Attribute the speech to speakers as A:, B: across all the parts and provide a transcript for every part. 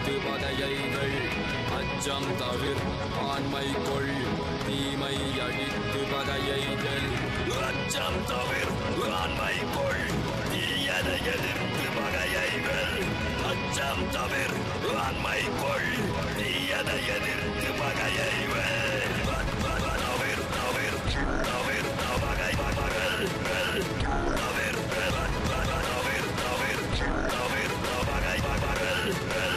A: அழித்து பகையைகள் அச்சம் தவிர் ஆண்மை கொள் தீமை அழித்து பகையைகள் அச்சம் தவிர் ஆண்மை கொள் தீயதை எதிர்த்து பகையைகள் அச்சம் தவிர் ஆண்மை கொள் தீயதை எதிர்த்து பகையைகள் தவிர் தவிர் தவிர் பகை பகல் தவிர் தவிர் தவிர் தவிர் பகை பகல்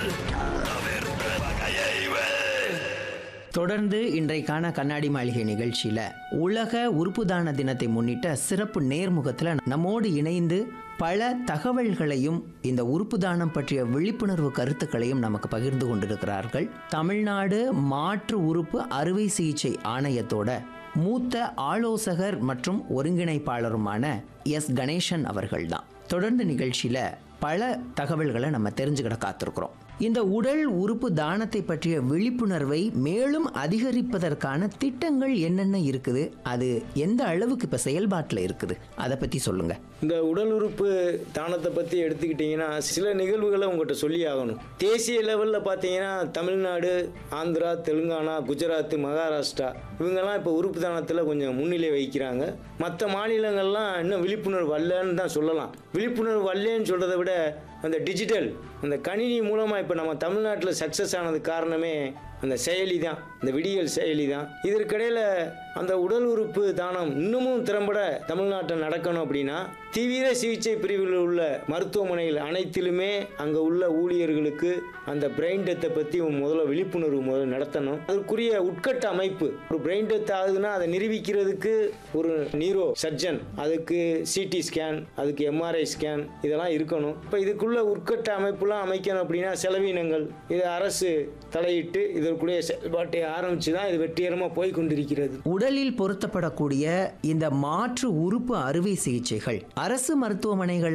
A: தவிர் பகையைகள்
B: தொடர்ந்து இன்றைக்கான கண்ணாடி மாளிகை நிகழ்ச்சியில் உலக உறுப்பு தான தினத்தை முன்னிட்ட சிறப்பு நேர்முகத்தில் நம்மோடு இணைந்து பல தகவல்களையும் இந்த உறுப்பு தானம் பற்றிய விழிப்புணர்வு கருத்துக்களையும் நமக்கு பகிர்ந்து கொண்டிருக்கிறார்கள் தமிழ்நாடு மாற்று உறுப்பு அறுவை சிகிச்சை ஆணையத்தோட மூத்த ஆலோசகர் மற்றும் ஒருங்கிணைப்பாளருமான எஸ் கணேசன் அவர்கள்தான் தொடர்ந்து நிகழ்ச்சியில் பல தகவல்களை நம்ம தெரிஞ்சுக்கிட காத்திருக்கிறோம் இந்த உடல் உறுப்பு தானத்தை பற்றிய விழிப்புணர்வை மேலும் அதிகரிப்பதற்கான திட்டங்கள் என்னென்ன இருக்குது அது எந்த அளவுக்கு இப்போ செயல்பாட்டில் இருக்குது அதை பற்றி சொல்லுங்க
C: இந்த உடல் உறுப்பு தானத்தை பற்றி எடுத்துக்கிட்டிங்கன்னா சில நிகழ்வுகளை உங்கள்கிட்ட சொல்லி ஆகணும் தேசிய லெவலில் பார்த்தீங்கன்னா தமிழ்நாடு ஆந்திரா தெலுங்கானா குஜராத் மகாராஷ்டிரா இவங்கெல்லாம் இப்போ உறுப்பு தானத்தில் கொஞ்சம் முன்னிலை வைக்கிறாங்க மற்ற மாநிலங்கள்லாம் இன்னும் விழிப்புணர்வு வரலன்னு தான் சொல்லலாம் விழிப்புணர்வு வரலன்னு சொல்கிறத விட அந்த டிஜிட்டல் அந்த கணினி மூலமாக இப்போ நம்ம தமிழ்நாட்டில் சக்ஸஸ் ஆனது காரணமே அந்த செயலி தான் இந்த விடியல் செயலி தான் இதற்கிடையில் அந்த உடல் உறுப்பு தானம் இன்னமும் திறம்பட தமிழ்நாட்டில் நடக்கணும் அப்படின்னா தீவிர சிகிச்சை பிரிவில் உள்ள மருத்துவமனைகள் அனைத்திலுமே அங்கே உள்ள ஊழியர்களுக்கு அந்த பிரெயின் டெத்தை பற்றி முதல்ல விழிப்புணர்வு முதல்ல நடத்தணும் அதற்குரிய உட்கட்ட அமைப்பு ஒரு பிரெயின் டெத் ஆகுதுன்னா அதை நிரூபிக்கிறதுக்கு ஒரு நீரோ சர்ஜன் அதுக்கு சிடி ஸ்கேன் அதுக்கு எம்ஆர்ஐ ஸ்கேன் இதெல்லாம் இருக்கணும் இப்போ இதுக்குள்ள உட்கட்ட அமைப்புலாம் அமைக்கணும் அப்படின்னா செலவினங்கள் இது அரசு தலையிட்டு இதற்குரிய செயல்பாட்டை ஆரம்பித்து தான் இது வெற்றிகரமாக போய் கொண்டிருக்கிறது
B: உடலில் பொருத்தப்படக்கூடிய இந்த மாற்று உறுப்பு அறுவை சிகிச்சைகள் அரசு மருத்துவமனைகள்